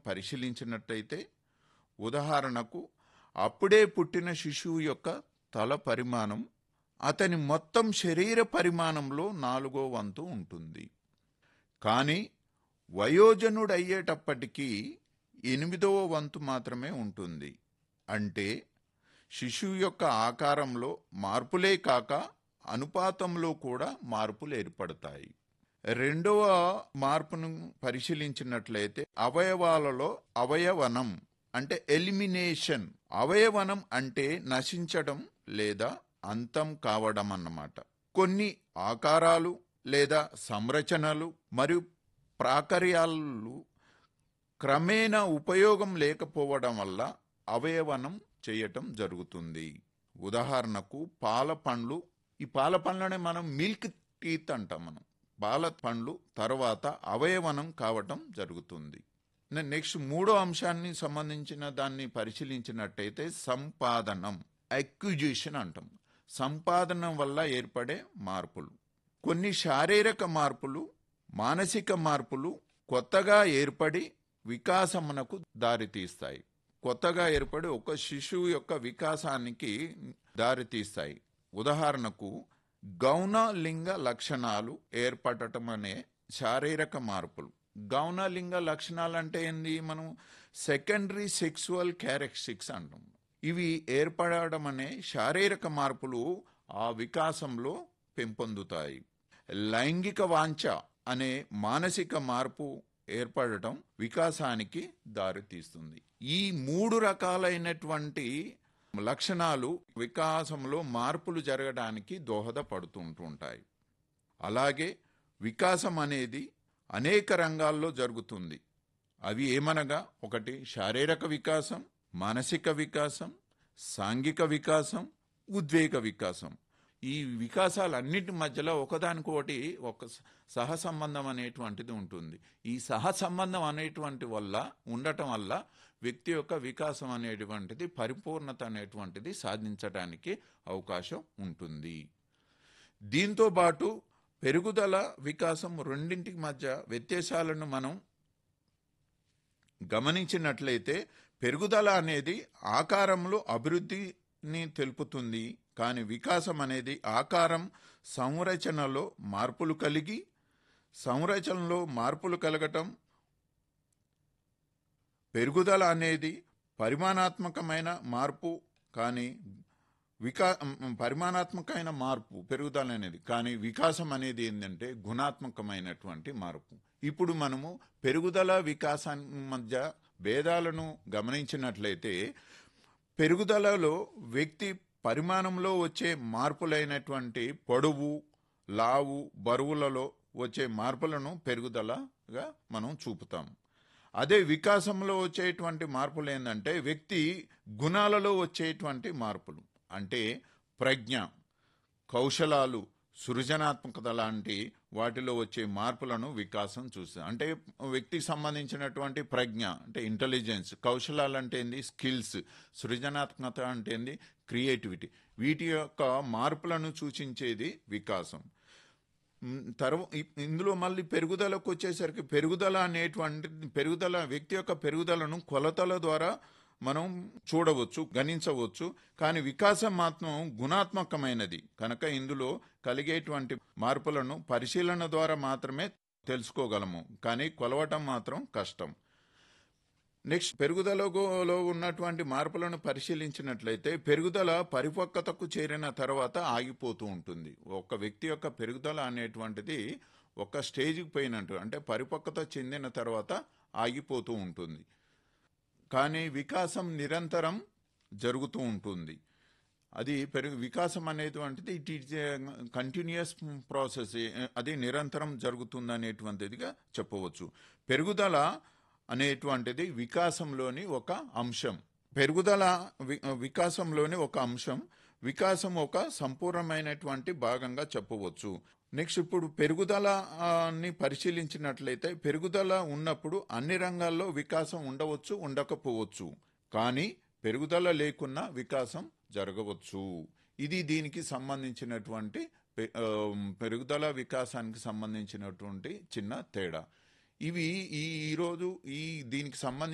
పరిశీలించినట్లయితే ఉదాహరణకు అప్పుడే పుట్టిన శిశువు యొక్క తల పరిమాణం అతని మొత్తం శరీర పరిమాణంలో నాలుగో వంతు ఉంటుంది కానీ వయోజనుడయ్యేటప్పటికీ ఎనిమిదవ వంతు మాత్రమే ఉంటుంది అంటే శిశువు యొక్క ఆకారంలో మార్పులే కాక అనుపాతంలో కూడా మార్పులు ఏర్పడతాయి రెండవ మార్పును పరిశీలించినట్లయితే అవయవాలలో అవయవనం అంటే ఎలిమినేషన్ అవయవనం అంటే నశించడం లేదా అంతం కావడం అన్నమాట కొన్ని ఆకారాలు లేదా సంరచనలు మరియు ప్రాకర్యాలు క్రమేణా ఉపయోగం లేకపోవడం వల్ల అవయవనం చేయటం జరుగుతుంది ఉదాహరణకు పాల పండ్లు ఈ పాల పండ్లనే మనం మిల్క్ టీత్ అంటాం మనం పాల పండ్లు తర్వాత అవయవనం కావటం జరుగుతుంది నె- నెక్స్ట్ మూడో అంశాన్ని సంబంధించిన దాన్ని పరిశీలించినట్టయితే సంపాదనం అక్విజిషన్ అంటాం సంపాదనం వల్ల ఏర్పడే మార్పులు కొన్ని శారీరక మార్పులు మానసిక మార్పులు కొత్తగా ఏర్పడి వికాసమునకు దారితీస్తాయి కొత్తగా ఏర్పడి ఒక శిశువు యొక్క వికాసానికి దారితీస్తాయి ఉదాహరణకు గౌణ లింగ లక్షణాలు ఏర్పడటం అనే శారీరక మార్పులు గౌణ లింగ లక్షణాలు అంటే ఏంది మనం సెకండరీ సెక్సువల్ క్యారెక్టరిస్టిక్స్ అంటాం ఇవి ఏర్పడడం అనే శారీరక మార్పులు ఆ వికాసంలో పెంపొందుతాయి లైంగిక వాంఛ అనే మానసిక మార్పు ఏర్పడటం వికాసానికి దారితీస్తుంది ఈ మూడు రకాలైనటువంటి లక్షణాలు వికాసంలో మార్పులు జరగడానికి దోహదపడుతుంటుంటాయి అలాగే వికాసం అనేది అనేక రంగాల్లో జరుగుతుంది అవి ఏమనగా ఒకటి శారీరక వికాసం మానసిక వికాసం సాంఘిక వికాసం ఉద్వేగ వికాసం ఈ వికాసాలన్నిటి మధ్యలో ఒకదానికొకటి ఒక స- సహసంబంధం అనేటువంటిది ఉంటుంది ఈ సహసంబంధం అనేటువంటి వల్ల ఉండటం వల్ల వ్యక్తి యొక్క వికాసం అనేటువంటిది పరిపూర్ణత అనేటువంటిది సాధించడానికి అవకాశం ఉంటుంది దీంతో పాటు పెరుగుదల వికాసం రెండింటికి మధ్య వ్యత్యాసాలను మనం గమనించినట్లయితే పెరుగుదల అనేది ఆకారంలో అభివృద్ధిని తెలుపుతుంది కానీ వికాసం అనేది ఆకారం సంరచనలో మార్పులు కలిగి సంరచనలో మార్పులు కలగటం పెరుగుదల అనేది పరిమాణాత్మకమైన మార్పు కానీ వికా మ్, పరిమాణాత్మకమైన మార్పు పెరుగుదల అనేది కానీ వికాసం అనేది ఏంటంటే గుణాత్మకమైనటువంటి మార్పు ఇప్పుడు మనము పెరుగుదల వికాసం మధ్య భేదాలను గమనించినట్లయితే పెరుగుదలలో వ్యక్తి పరిమాణంలో వచ్చే మార్పులైనటువంటి పొడవు లావు బరువులలో వచ్చే మార్పులను పెరుగుదలగా మనం చూపుతాం అదే వికాసంలో వచ్చేటువంటి మార్పులు ఏంటంటే వ్యక్తి గుణాలలో వచ్చేటువంటి మార్పులు అంటే ప్రజ్ఞ కౌశలాలు సృజనాత్మకత లాంటి వాటిలో వచ్చే మార్పులను వికాసం చూస్తాం అంటే వ్యక్తికి సంబంధించినటువంటి ప్రజ్ఞ అంటే ఇంటెలిజెన్స్ కౌశలాలు అంటే ఏంది స్కిల్స్ సృజనాత్మకత అంటే ఏంది క్రియేటివిటీ వీటి యొక్క మార్పులను సూచించేది వికాసం తర్వాత ఇందులో మళ్ళీ పెరుగుదలకు వచ్చేసరికి పెరుగుదల అనేటువంటి పెరుగుదల వ్యక్తి యొక్క పెరుగుదలను కొలతల ద్వారా మనం చూడవచ్చు గణించవచ్చు కానీ వికాసం మాత్రం గుణాత్మకమైనది కనుక ఇందులో కలిగేటువంటి మార్పులను పరిశీలన ద్వారా మాత్రమే తెలుసుకోగలము కానీ కొలవటం మాత్రం కష్టం నెక్స్ట్ పెరుగుదలలో ఉన్నటువంటి మార్పులను పరిశీలించినట్లయితే పెరుగుదల పరిపక్వతకు చేరిన తర్వాత ఆగిపోతూ ఉంటుంది ఒక వ్యక్తి యొక్క పెరుగుదల అనేటువంటిది ఒక స్టేజ్కి పోయినట్టు అంటే పరిపక్వత చెందిన తర్వాత ఆగిపోతూ ఉంటుంది కానీ వికాసం నిరంతరం జరుగుతూ ఉంటుంది అది పెరుగు వికాసం అనేటువంటిది ఇట్ ఈజ్ కంటిన్యూస్ ప్రాసెస్ అది నిరంతరం జరుగుతుంది అనేటువంటిదిగా చెప్పవచ్చు పెరుగుదల అనేటువంటిది వికాసంలోని ఒక అంశం పెరుగుదల వి- వికాసంలోని ఒక అంశం వికాసం ఒక సంపూర్ణమైనటువంటి భాగంగా చెప్పవచ్చు నెక్స్ట్ ఇప్పుడు పెరుగుదల ఆ, ని పరిశీలించినట్లయితే పెరుగుదల ఉన్నప్పుడు అన్ని రంగాల్లో వికాసం ఉండవచ్చు ఉండకపోవచ్చు కానీ పెరుగుదల లేకున్నా వికాసం జరగవచ్చు ఇది దీనికి సంబంధించినటువంటి పె- ఆ, పెరుగుదల వికాసానికి సంబంధించినటువంటి చిన్న తేడా ఇవి ఈ ఈరోజు ఈ దీనికి సంబంధించి